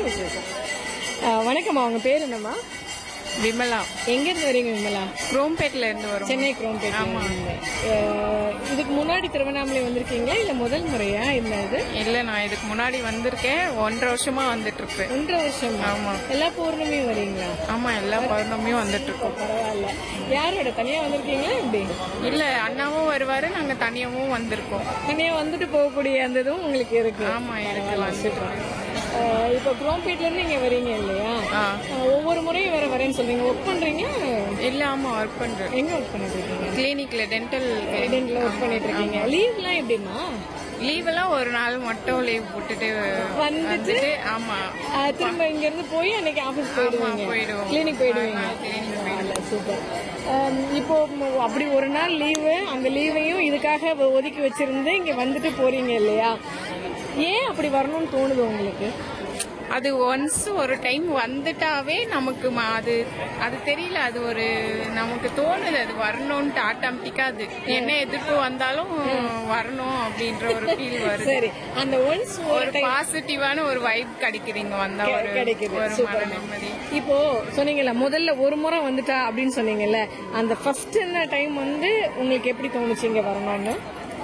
விசேஷம் அஹ், வணக்கம்மா உங்க பேர் என்னம்மா விமலா எங்க இருந்து வரீங்க விமலா குரோம்பேட்ல இருந்து வரும் சென்னை குரோம்பேட் இதுக்கு முன்னாடி திருவண்ணாமலை வந்திருக்கீங்களா இல்ல முதல் முறையா இந்த இது இல்ல நான் இதுக்கு முன்னாடி வந்திருக்கேன் ஒன்றரை வருஷமா வந்துட்டு இருப்பேன் ஒன்றரை வருஷம் ஆமா. எல்லா பௌர்ணமியும் வரீங்களா ஆமா எல்லா பௌர்ணமியும் வந்துட்டு இருக்கோம் பரவாயில்ல யாரோட தனியா வந்திருக்கீங்களா எப்படி இல்ல அண்ணாவும் வருவாரு நாங்க தனியாவும் வந்திருக்கோம் தனியா வந்துட்டு போகக்கூடிய அந்த இதுவும் உங்களுக்கு இருக்கு ஆமா இருக்கு வந்துட்டு இருக்கு. அஹ், இப்போ குரோம்பேட்ல இருந்து இங்க வரீங்க இல்லையா ஆ. அஹ், ஒவ்வொரு முறையும் வேற வரேன்னு சொல்றீங்க ஒர்க் பண்றீங்களா இல்ல ஆமா ஒர்க் பண்றேன் எங்க ஒர்க் பண்ணிட்டு இருக்கீங்க கிளினிக்ல டென்டல் ரெசிடென்ட்ல ஒர்க் பண்ணிட்டு இருக்கீங்க லீவ்லாம் எப்படிமா லீவ் எல்லாம் ஒரு நாள் மட்டும் லீவ் போட்டுட்டு வந்துட்டு? வந்துட்டு ஆமா அஹ், திரும்ப இங்க இருந்து போய் அன்னைக்கு ஆபீஸ் போயிடுவீங்க போயிடுவோம். கிளினிக் போயிடுவீங்க ஆ, clinic பரவாயில்ல, சூப்பர் அம், இப்போ ம- அப்படி ஒரு நாள் லீவு அந்த லீவையும் இதுக்காக ஒ- ஒதுக்கி வச்சிருந்து இங்க வந்துட்டு போறீங்க இல்லையா ஏன் அப்படி வரணும்னு தோணுது உங்களுக்கு அது ஒன்ஸ் ஒரு டைம் வந்துட்டாவே நமக்கு ம- அது அது தெரியல அது ஒரு நமக்கு தோணுது அது வரணும்ட்டு ஆட்டோமேட்டிக்கா அது என்ன எதிர்ப்பு வந்தாலும் வரணும் அப்படின்ற ஒரு ஃபீல் வருது சரி அந்த ஒன்ஸ் ஒரு ஒரு பாசிட்டிவான ஒரு வைப் கிடைக்குதுங்க வந்தா ஒரு கிடைக்குது ஒரு சூப்பர் மன நிம்மதி இப்போ சொன்னீங்கல்ல முதல்ல ஒரு முறை வந்துட்டா அப்படின்னு சொன்னீங்கல்ல அந்த ஃபர்ஸ்ட் என்ன டைம் வந்து உங்களுக்கு எப்படி தோணுச்சு இங்க வரணும்னு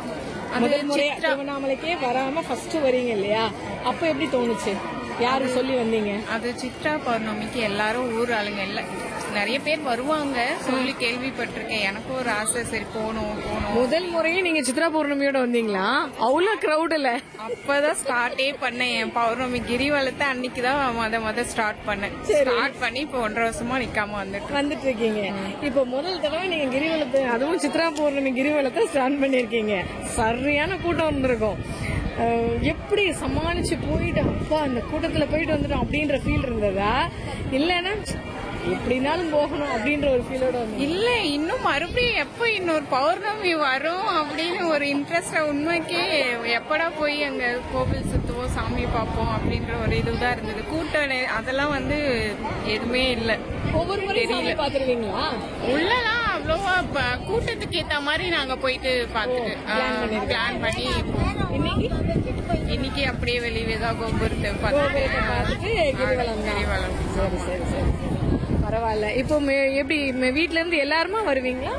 முதல் முறையா திருவண்ணாமலைக்கே வராம ஃபர்ஸ்ட் வரீங்க இல்லையா அப்ப எப்படி தோணுச்சு யாரு சொல்லி வந்தீங்க அது சித்ரா பௌர்ணமிக்கு எல்லாரும் ஊர் ஆளுங்க இல்ல நிறைய பேர் வருவாங்க சொல்லி கேள்விப்பட்டிருக்கேன் எனக்கும் ஒரு ஆசை சரி போகணும் போகணும் முதல் முறையும் நீங்க சித்ரா பௌர்ணமியோட வந்தீங்களா அவ்வளவு கிரௌட் இல்ல அப்பதான் ஸ்டார்டே பண்ணேன் என் பௌர்ணமி கிரிவலத்தை அன்னைக்குதான் மொத மொத ஸ்டார்ட் பண்ணேன் ஸ்டார்ட் பண்ணி இப்போ ஒன்றரை வருஷமா நிக்காம வந்துட்டு வந்துட்டு இருக்கீங்க இப்போ முதல் தடவை நீங்க கிரிவலத்தை அதுவும் சித்ரா பௌர்ணமி கிரிவலத்தை ஸ்டார்ட் பண்ணிருக்கீங்க சரியான கூட்டம் வந்திருக்கும் அஹ், எப்படி சமாளிச்சு போயிட்டு அப்பா அந்த கூட்டத்துல போயிட்டு வந்துட்டோம் அப்படின்ற ஃபீல் இருந்ததா இல்லைன்னா எப்படினாலும் போகணும் அப்படின்ற ஒரு ஃபீலோட வந்து இல்ல இன்னும் மறுபடியும் எப்ப இன்னொரு பௌர்ணமி வரும் அப்படின்னு ஒரு இன்ட்ரெஸ்ட் உண்மைக்கே எப்படா போய் அங்க கோவில் சுத்துவோம் சாமி பார்ப்போம் அப்படின்ற ஒரு இதுதான் இருந்தது கூட்டம் நெ- அதெல்லாம் வந்து எதுவுமே இல்ல ஒவ்வொரு முறையும் சாமி பாத்துருவீங்களா உள்ளலாம் அவ்வளோவா ப- கூட்டத்துக்கு ஏத்த மாதிரி நாங்க போயிட்டு பார்த்துட்டு பிளான் பண்ணி இன்னைக்கு இன்னைக்கு அப்படியே வெளியே தான் கோபுரத்தை கோபுரத்தை பார்த்துட்டு பார்த்துட்டு கிரிவலம் தான் கிரிவலம் சரி சரி சரி பரவாயில்ல இப்போ மே- எப்படி மே- வீட்ல இருந்து எல்லாருமா வருவீங்களா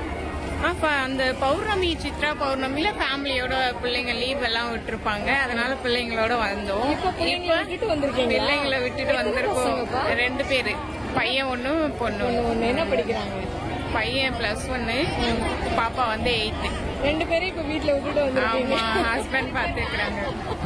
அப்ப அந்த பௌர்ணமி சித்ரா பௌர்ணமில ஃபேமிலியோட பிள்ளைங்க லீவ் எல்லாம் விட்டுருப்பாங்க அதனால பிள்ளைங்களோட வந்தோம் இப்போ பிள்ளைங்களை விட்டுட்டு வந்திருக்கீங்களா? பிள்ளைங்களை விட்டுட்டு எத்தனை வந்திருக்கோம் பசங்கப்பா? ரெண்டு பேரு பையன் ஒண்ணு பொண்ணு ஒண்ணு ஒண்ணு. ஒண்ணு என்ன படிக்கிறாங்க பையன் பிளஸ் ஒன்னு பாப்பா வந்து எயித்து ரெண்டு பேரும் இப்ப வீட்ல விட்டுட்டு வந்திருக்கீங்க ஆமா ஹஸ்பண்ட் பாத்துக்கிறாங்க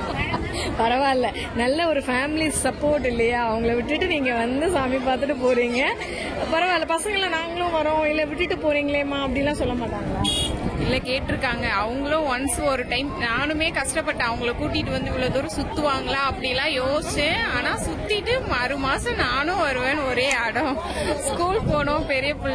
பரவாயில்ல நல்ல ஒரு ஃபேமிலி சப்போர்ட் இல்லையா அவங்கள விட்டுட்டு நீங்க வந்து சாமி பார்த்துட்டு போறீங்க பரவாயில்ல பசங்களை நாங்களும் வரோம் இல்ல விட்டுட்டு போறீங்களேம்மா அப்படிலாம் சொல்ல மாட்டாங்களா இல்ல கேட்டிருக்காங்க அவங்களும் ஒன்ஸ் ஒரு டைம் நானுமே கஷ்டப்பட்டேன் அவங்கள கூட்டிட்டு வந்து இவ்வளவு தூரம் சுத்துவாங்களா அப்படிலாம் யோசிச்சேன் ஆனா சுத்திட்டு மறு மாசம் நானும் வருவேன் ஒரே அடம் ஸ்கூல் போனோம் பெரிய பிள்ளை